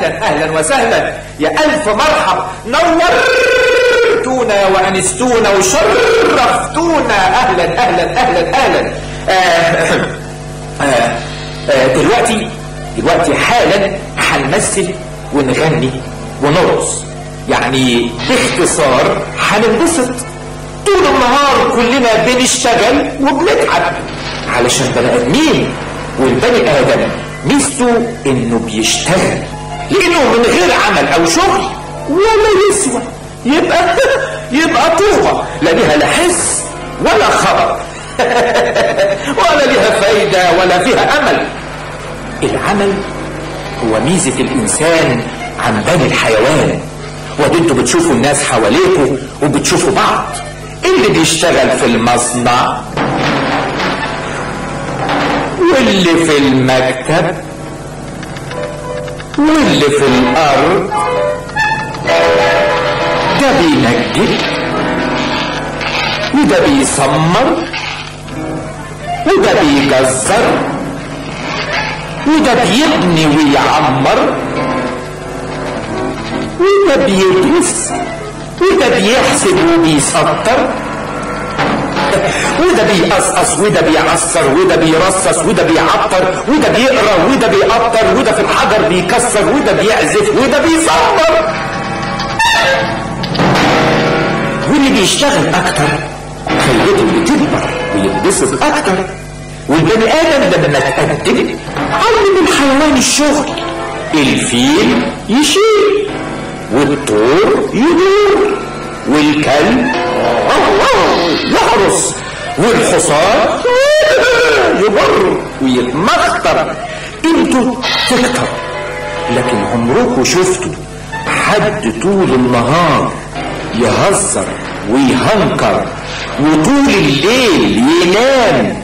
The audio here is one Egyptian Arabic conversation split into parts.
اهلا اهلا وسهلا يا الف مرحب نورتونا وانستونا وشرفتونا اهلا اهلا اهلا اهلا آه آه آه دلوقتي دلوقتي حالا هنمثل ونغني ونرقص يعني باختصار هننبسط طول النهار كلنا بنشتغل وبنتعب علشان بني ادمين والبني ادم ميزته انه بيشتغل لانه من غير عمل او شغل ولا يسوى يبقى يبقى طوبة لا ليها لا حس ولا خبر ولا ليها فايدة ولا فيها امل العمل هو ميزة الانسان عن بني الحيوان ودي انتوا بتشوفوا الناس حواليكوا وبتشوفوا بعض اللي بيشتغل في المصنع واللي في المكتب واللي في الارض ده بينجد وده بيسمر وده بيجزر وده بيبني ويعمر وده بيدرس وده بيحسب وبيسطر وده بيقصقص وده بيعصر وده بيرصص وده بيعطر وده بيقرا وده بيقطر وده في الحجر بيكسر وده بيعزف وده بيصور واللي بيشتغل اكتر خليته بتكبر ويتبسط اكتر والبني ادم لما اتقدم علم الحيوان الشغل الفيل يشيل والطور يدور والكلب يحرس والحصان يبر ويتمخطر انتوا تكتر لكن عمركم شفتوا حد طول النهار يهزر ويهنكر وطول الليل ينام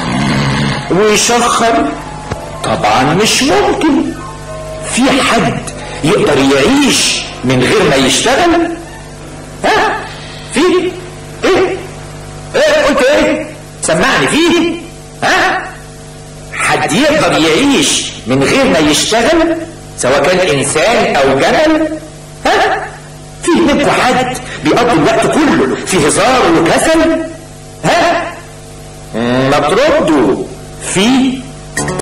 ويشخر طبعا مش ممكن في حد يقدر يعيش من غير ما يشتغل ها في ايه ايه قلت ايه سمعني فيه ها حد يقدر يعيش من غير ما يشتغل سواء كان انسان او جمل ها في منكم حد بيقضي الوقت كله في هزار وكسل ها ما تردوا في